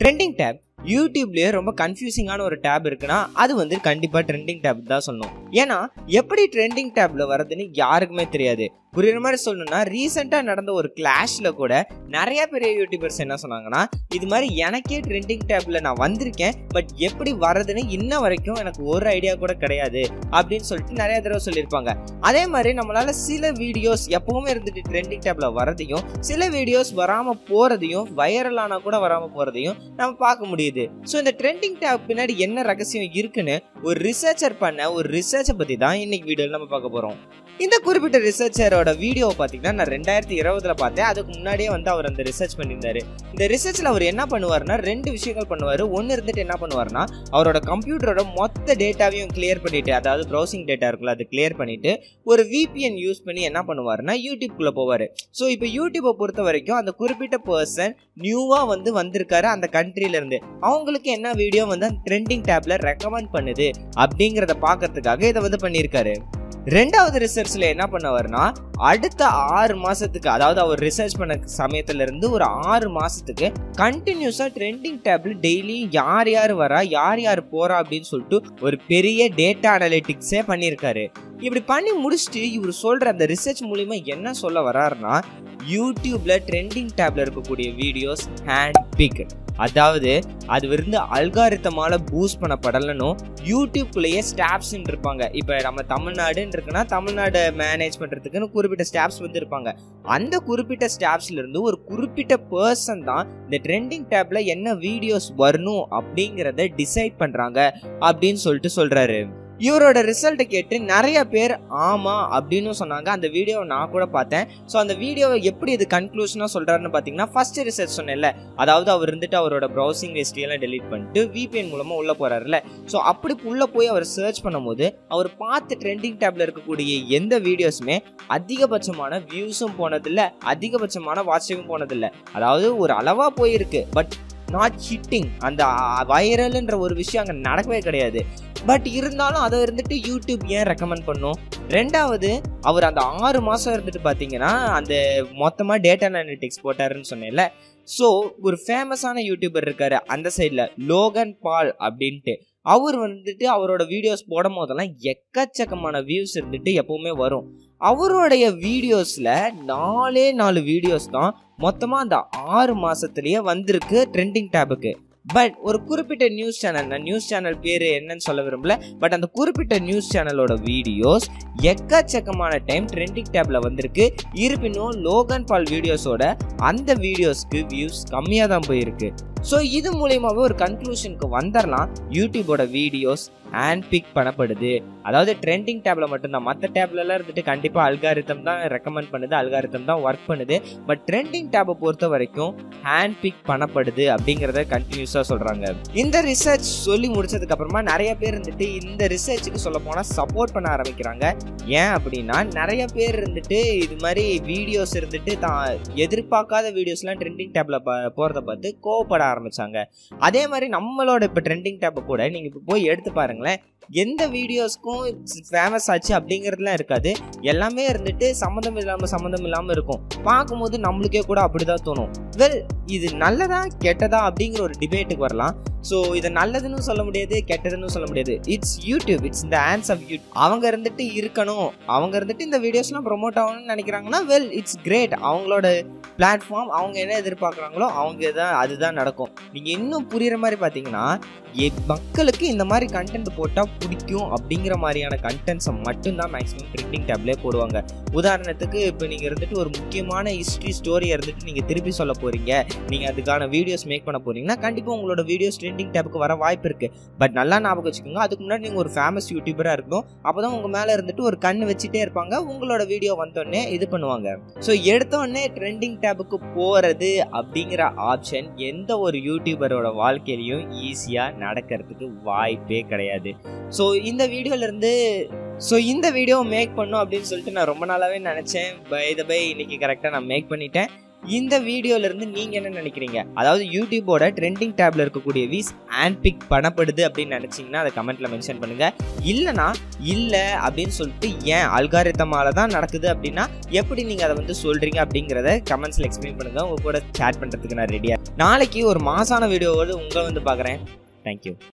trending tape யூடியூப்லயே ரொம்ப கன்ஃபியூசிங்கான ஒரு tape இருக்குன்னா அது வந்து கண்டிப்பா ட்ரெண்டிங் டேப் தான் சொல்லணும் ஏன்னா எப்படி ட்ரெண்டிங் டேப்ல வருதுன்னு யாருக்குமே தெரியாது புரியுற மாதிரி சொல்லணும்னா ரீசெண்டாக நடந்த ஒரு கிளாஷ்ல கூட நிறைய பெரிய யூடியூபர்ஸ் என்ன சொன்னாங்கன்னா இது மாதிரி எனக்கே ட்ரெண்டிங் டேப்ல நான் வந்திருக்கேன் பட் எப்படி வரதுன்னு இன்ன வரைக்கும் எனக்கு ஒரு ஐடியா கூட கிடையாது அப்படின்னு சொல்லிட்டு நிறைய தடவை சொல்லியிருப்பாங்க அதே மாதிரி நம்மளால சில வீடியோஸ் எப்பவுமே இருந்துட்டு ட்ரெண்டிங் டேப்ல வரதையும் சில வீடியோஸ் வராம போறதையும் வைரலானா கூட வராம போறதையும் நம்ம பார்க்க முடியுது ஸோ இந்த ட்ரெண்டிங் டேப் பின்னாடி என்ன ரகசியம் இருக்குன்னு ஒரு ரிசர்ச்சர் பண்ண ஒரு ரிசர்ச்சை பத்தி தான் இன்னைக்கு வீடியோவில் நம்ம பார்க்க போறோம் இந்த குறிப்பிட்ட ரிசர்ச்சரோட வீடியோவை பார்த்தீங்கன்னா நான் ரெண்டாயிரத்தி இருபதுல பார்த்தேன் அதுக்கு முன்னாடியே வந்து அவர் அந்த ரிசர்ச் பண்ணியிருந்தாரு இந்த ரிசர்ச்சில் அவர் என்ன பண்ணுவார்னா ரெண்டு விஷயங்கள் பண்ணுவார் ஒன்று இருந்துட்டு என்ன பண்ணுவார்னா அவரோட கம்ப்யூட்டரோட மொத்த டேட்டாவையும் கிளியர் பண்ணிட்டு அதாவது ப்ரௌசிங் டேட்டா இருக்குல்ல அது கிளியர் பண்ணிட்டு ஒரு விபிஎன் யூஸ் பண்ணி என்ன பண்ணுவார்னா யூடியூப்குள்ளே போவார் ஸோ இப்போ யூடியூப்பை பொறுத்த வரைக்கும் அந்த குறிப்பிட்ட பர்சன் நியூவாக வந்து வந்திருக்காரு அந்த கண்ட்ரிலேருந்து அவங்களுக்கு என்ன வீடியோ வந்து ட்ரெண்டிங் டேப்ல ரெக்கமெண்ட் பண்ணுது அப்படிங்கிறத பார்க்கறதுக்காக இதை வந்து பண்ணியிருக்காரு ரெண்டாவது ரிசர்ச்ல என்ன பண்ணுவார்னா அடுத்த ஆறு மாசத்துக்கு அதாவது அவர் ரிசர்ச் பண்ண சமயத்துல இருந்து ஒரு ஆறு மாசத்துக்கு கண்டினியூஸா ட்ரெண்டிங் டேப்ல டெய்லி யார் யார் வரா யார் யார் போறா அப்படின்னு சொல்லிட்டு ஒரு பெரிய டேட்டா அனலிட்டிக்ஸே பண்ணியிருக்காரு இப்படி பண்ணி முடிச்சுட்டு இவர் சொல்ற அந்த ரிசர்ச் மூலியமா என்ன சொல்ல வர்றாருன்னா யூடியூப்ல ட்ரெண்டிங் டேப்ல இருக்கக்கூடிய வீடியோஸ் ஹேண்ட் பிக் அதாவது அது வந்து அல்காரித்தமால பூஸ்ட் பண்ணப்படலனும் யூடியூப்குள்ளேயே ஸ்டாப்ஸ்ன்னு இருப்பாங்க இப்போ நம்ம தமிழ்நாடுன்னு இருக்குன்னா தமிழ்நாடு மேனேஜ் பண்ணுறதுக்குன்னு குறிப்பிட்ட ஸ்டாப்ஸ் வந்து இருப்பாங்க அந்த குறிப்பிட்ட ஸ்டாப்ஸ்ல இருந்து ஒரு குறிப்பிட்ட பர்சன் தான் இந்த ட்ரெண்டிங் டேப்ல என்ன வீடியோஸ் வரணும் அப்படிங்கிறத டிசைட் பண்றாங்க அப்படின்னு சொல்லிட்டு சொல்றாரு இவரோட ரிசல்ட்டை கேட்டு நிறைய பேர் ஆமா அப்படின்னு சொன்னாங்க அந்த வீடியோவை நான் கூட பார்த்தேன் ஸோ அந்த வீடியோவை எப்படி இது கன்க்ளூஷனாக சொல்றாருன்னு பார்த்தீங்கன்னா ஃபர்ஸ்ட் ரிசர்ச் சொன்னேன்ல அதாவது அவர் இருந்துட்டு அவரோட ப்ரௌசிங் ஹிஸ்ட்ரியெல்லாம் டெலீட் பண்ணிட்டு விபிஎன் மூலமாக உள்ளே போறாருல ஸோ அப்படி உள்ளே போய் அவர் சர்ச் பண்ணும்போது அவர் பார்த்து ட்ரெண்டிங் டேப்ல இருக்கக்கூடிய எந்த வீடியோஸுமே அதிகபட்சமான வியூஸும் போனதில்லை அதிகபட்சமான வாட்சிங்கும் போனதில்லை அதாவது ஒரு அளவாக போயிருக்கு பட் நாட் ஹிட்டிங் அந்த வைரல்ன்ற ஒரு விஷயம் அங்கே நடக்கவே கிடையாது பட் இருந்தாலும் அதை இருந்துட்டு யூடியூப் ஏன் ரெக்கமெண்ட் பண்ணும் ரெண்டாவது அவர் அந்த ஆறு மாதம் இருந்துட்டு பார்த்தீங்கன்னா அந்த மொத்தமாக டேட்டா அனலிட்டிக்ஸ் போட்டாருன்னு சொன்னேன்ல ஸோ ஒரு ஃபேமஸான யூடியூபர் இருக்காரு அந்த சைடில் லோகன் பால் அப்படின்ட்டு அவர் வந்துட்டு அவரோட வீடியோஸ் போடும் போதெல்லாம் எக்கச்சக்கமான வியூஸ் இருந்துட்டு எப்பவுமே வரும் அவருடைய வீடியோஸில் நாலே நாலு வீடியோஸ் தான் மொத்தமாக அந்த ஆறு மாதத்துலேயே வந்திருக்கு ட்ரெண்டிங் டேபுக்கு பட் ஒரு குறிப்பிட்ட நியூஸ் சேனல் நான் நியூஸ் சேனல் பேர் என்னன்னு சொல்ல விரும்பல பட் அந்த குறிப்பிட்ட நியூஸ் சேனலோட வீடியோஸ் எக்கச்சக்கமான டைம் ட்ரெண்டிங் டேப்ல வந்திருக்கு இருப்பினும் லோகன் பால் வீடியோஸோட அந்த வீடியோஸ்க்கு வியூஸ் கம்மியாக தான் போயிருக்கு ஸோ இது மூலியமாகவே ஒரு கன்க்ளூஷனுக்கு வந்துடலாம் யூடியூபோட வீடியோஸ் ஹேண்ட் பிக் பண்ணப்படுது அதாவது ட்ரெண்டிங் டேப்ல மட்டும்தான் மற்ற டேப்லலாம் இருந்துட்டு கண்டிப்பாக அல்காரித்தம் தான் ரெக்கமெண்ட் பண்ணுது அல்காரித்தம் தான் ஒர்க் பண்ணுது பட் ட்ரெண்டிங் டேப்பை பொறுத்த வரைக்கும் ஹேண்ட் பிக் பண்ணப்படுது அப்படிங்கிறத கண்டினியூஸாக சொல்கிறாங்க இந்த ரிசர்ச் சொல்லி முடிச்சதுக்கு அப்புறமா நிறைய பேர் இருந்துட்டு இந்த ரிசர்ச்சுக்கு சொல்ல போனால் சப்போர்ட் பண்ண ஆரம்பிக்கிறாங்க ஏன் அப்படின்னா நிறைய பேர் இருந்துட்டு இது மாதிரி வீடியோஸ் இருந்துட்டு தான் எதிர்பார்க்காத வீடியோஸ்லாம் ட்ரெண்டிங் டேப்ல போகிறத பார்த்து கோவப்பட ஆரம்பிச்சாங்க அதே மாதிரி நம்மளோட இப்போ ட்ரெண்டிங் டேப்பை கூட நீங்கள் இப்போ போய் எடுத்து பாருங்களேன் எந்த வீடியோஸ்க்கும் ஃபேமஸ் ஆச்சு அப்படிங்கிறதுலாம் இருக்காது எல்லாமே இருந்துட்டு சம்மந்தம் இல்லாமல் சம்மந்தம் இல்லாமல் இருக்கும் பார்க்கும்போது நம்மளுக்கே கூட அப்படிதான் தோணும் வெல் இது நல்லதா கெட்டதா அப்படிங்கிற ஒரு டிபேட்டுக்கு வரலாம் ஸோ இதை நல்லதுன்னு சொல்ல முடியாது கெட்டதுன்னு சொல்ல முடியாது இட்ஸ் யூடியூப் இட்ஸ் இந்த ஆன்ஸ் ஆஃப் யூ அவங்க இருந்துட்டு இருக்கணும் அவங்க இருந்துட்டு இந்த வீடியோஸ்லாம் ப்ரொமோட் ஆகணும்னு நினைக்கிறாங்கன்னா வெல் இட்ஸ் கிரேட் அவங்களோட பிளாட்ஃபார்ம் அவங்க என்ன எதிர்பார்க்குறாங்களோ அவங்க தான் அதுதான் நடக்கும் நீங்கள் இன்னும் புரியுற மாதிரி பார்த்தீங்கன்னா மக்களுக்கு இந்த மாதிரி கண்டென்ட் போட்டால் பிடிக்கும் அப்படிங்கிற மாதிரியான கண்டென்ட்ஸை மட்டும்தான் மேக்ஸிமம் ட்ரெண்டிங் டேப்லேயே போடுவாங்க உதாரணத்துக்கு இப்போ நீங்கள் இருந்துட்டு ஒரு முக்கியமான ஹிஸ்ட்ரி ஸ்டோரியை இருந்துட்டு நீங்கள் திருப்பி சொல்ல போகிறீங்க நீங்கள் அதுக்கான வீடியோஸ் மேக் பண்ண போகிறீங்கன்னா கண்டிப்பாக உங்களோட வீடியோஸ் ட்ரெண்டிங் டேப்புக்கு வர வாய்ப்பு இருக்குது பட் நல்லா ஞாபகம் வச்சுக்கோங்க அதுக்கு முன்னாடி நீங்கள் ஒரு ஃபேமஸ் யூடியூபராக இருக்கணும் அப்போ தான் உங்கள் மேலே இருந்துட்டு ஒரு கண் வச்சுட்டே இருப்பாங்க உங்களோட வீடியோ வந்தோடனே இது பண்ணுவாங்க ஸோ எடுத்தோடனே ட்ரெண்டிங் டேப்புக்கு போகிறது அப்படிங்கிற ஆப்ஷன் எந்த ஒரு யூடியூபரோட வாழ்க்கையிலையும் ஈஸியாக நடக்கிறதுக்கு வாய்ப்பே கிடையாது ஸோ இந்த வீடியோலேருந்து ஸோ இந்த வீடியோ மேக் பண்ணும் அப்படின்னு சொல்லிட்டு நான் ரொம்ப நாளாகவே நினச்சேன் பை த பை இன்னைக்கு கரெக்டாக நான் மேக் பண்ணிட்டேன் இந்த வீடியோல இருந்து நீங்க என்ன நினைக்கிறீங்க அதாவது யூடியூபோட ட்ரெண்டிங் டேப்ல இருக்கக்கூடிய வீஸ் ஹேண்ட் பிக் பண்ணப்படுது அப்படின்னு நினைச்சீங்கன்னா அதை கமெண்ட்ல மென்ஷன் பண்ணுங்க இல்லனா இல்ல அப்படின்னு சொல்லிட்டு ஏன் அல்காரித்தமால தான் நடக்குது அப்படின்னா எப்படி நீங்க அதை வந்து சொல்றீங்க அப்படிங்கறத கமெண்ட்ஸ்ல எக்ஸ்பிளைன் பண்ணுங்க உங்க கூட சேட் பண்றதுக்கு நான் ரெடியா நாளைக்கு ஒரு மாசான வீடியோவோடு உங்களை வந்து பாக்குறேன் தேங்க்யூ